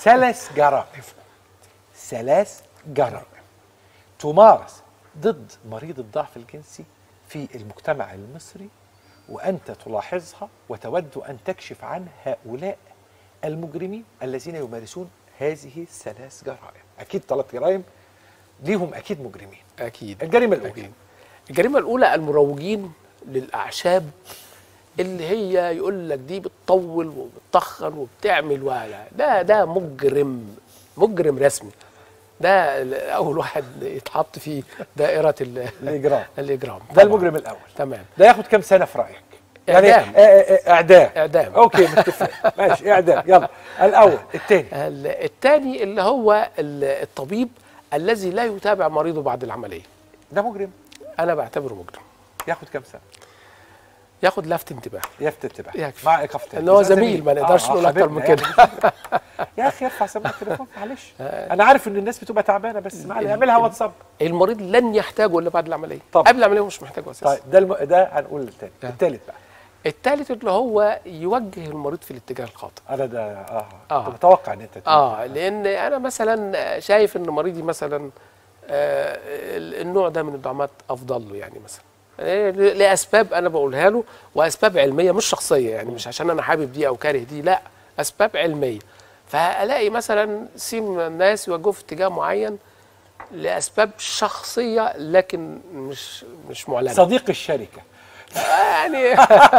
ثلاث جرائم ثلاث جرائم تمارس ضد مريض الضعف الجنسي في المجتمع المصري وانت تلاحظها وتود ان تكشف عن هؤلاء المجرمين الذين يمارسون هذه الثلاث جرائم اكيد ثلاث جرائم ليهم اكيد مجرمين اكيد الجريمه الاولى أكيد. الجريمه الاولى المروجين للاعشاب اللي هي يقول لك دي بتطول وبتطخن وبتعمل ولا ده ده مجرم مجرم رسمي ده ال- اول واحد يتحط في دائره ال- الاجرام الاجرام ده طبعاً. المجرم الاول تمام ده ياخد كام سنه في رايك يعني إعدام. آه، آه، اعدام إعدام. اوكي متفق ماشي اعدام يلا الاول الثاني ال- التاني اللي هو ال- الطبيب الذي لا يتابع مريضه بعد العمليه ده مجرم انا بعتبره مجرم ياخد كام سنه ياخد لفت انتباه يفت اتباع يكفي. مع ايقاف ان هو زميل ما نقدرش نقول اكتر من كده يا اخي ارفع سماعه التليفون معلش انا عارف ان الناس بتبقى تعبانه بس معلش اعملها واتساب المريض لن يحتاجه الا بعد العمليه طبعا. قبل العمليه مش محتاجه اساسا طيب ده الم... ده هنقول الثاني الثالث بقى الثالث اللي هو يوجه المريض في الاتجاه الخاطئ انا ده اه آه. كنت متوقع ان انت تقول. اه لان انا مثلا شايف ان مريضي مثلا آه النوع ده من الدعامات افضل له يعني مثلا آه، ل- لاسباب انا بقولها له واسباب علميه مش شخصيه يعني مش عشان انا حابب دي او كاره دي لا اسباب علميه فالاقي مثلا سين من الناس يوجهوا في اتجاه معين لاسباب شخصيه لكن مش مش معلنه صديق الشركه يعني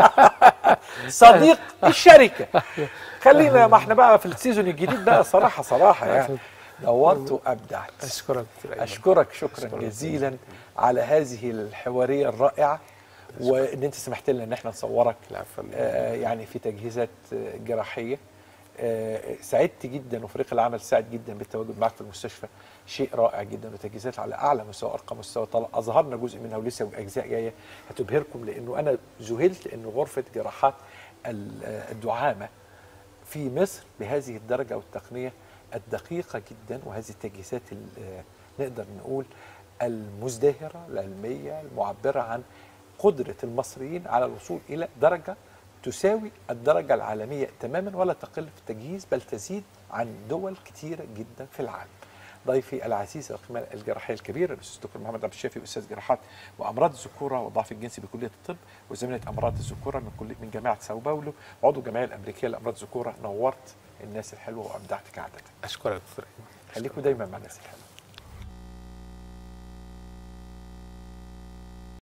صديق الشركه خلينا ما احنا بقى في السيزون الجديد بقى صراحه صراحه يعني دورت وابدعت اشكرك دكتور أيمن. اشكرك شكرا جزيلا على هذه الحواريه الرائعه وان انت سمحت لنا ان احنا نصورك العفو. آه، يعني في تجهيزات آه، جراحيه آه، سعدت جدا وفريق العمل سعد جدا بالتواجد معك في المستشفى شيء رائع جدا وتجهيزات على اعلى مستوى ارقى مستوى طلع اظهرنا جزء منها ولسه اجزاء جايه هتبهركم لانه انا ذهلت انه غرفه جراحات ال- آه، الدعامه في مصر بهذه الدرجه والتقنيه الدقيقه جدا وهذه التجهيزات ال- آه، نقدر نقول المزدهره العلميه المعبره عن قدره المصريين على الوصول الى درجه تساوي الدرجه العالميه تماما ولا تقل في التجهيز بل تزيد عن دول كثيره جدا في العالم. ضيفي العزيز القيمه الجراحيه الكبير الاستاذ دكتور محمد عبد الشافي استاذ جراحات وامراض الذكوره والضعف الجنسي بكليه الطب وزميله امراض الذكوره من كليه من جامعه ساو باولو وعضو الجمعيه الامريكيه لامراض الذكوره نورت الناس الحلوه وابدعت كعادتك. اشكرك دكتور أيمن. خليكم دايما مع الناس الحلوه.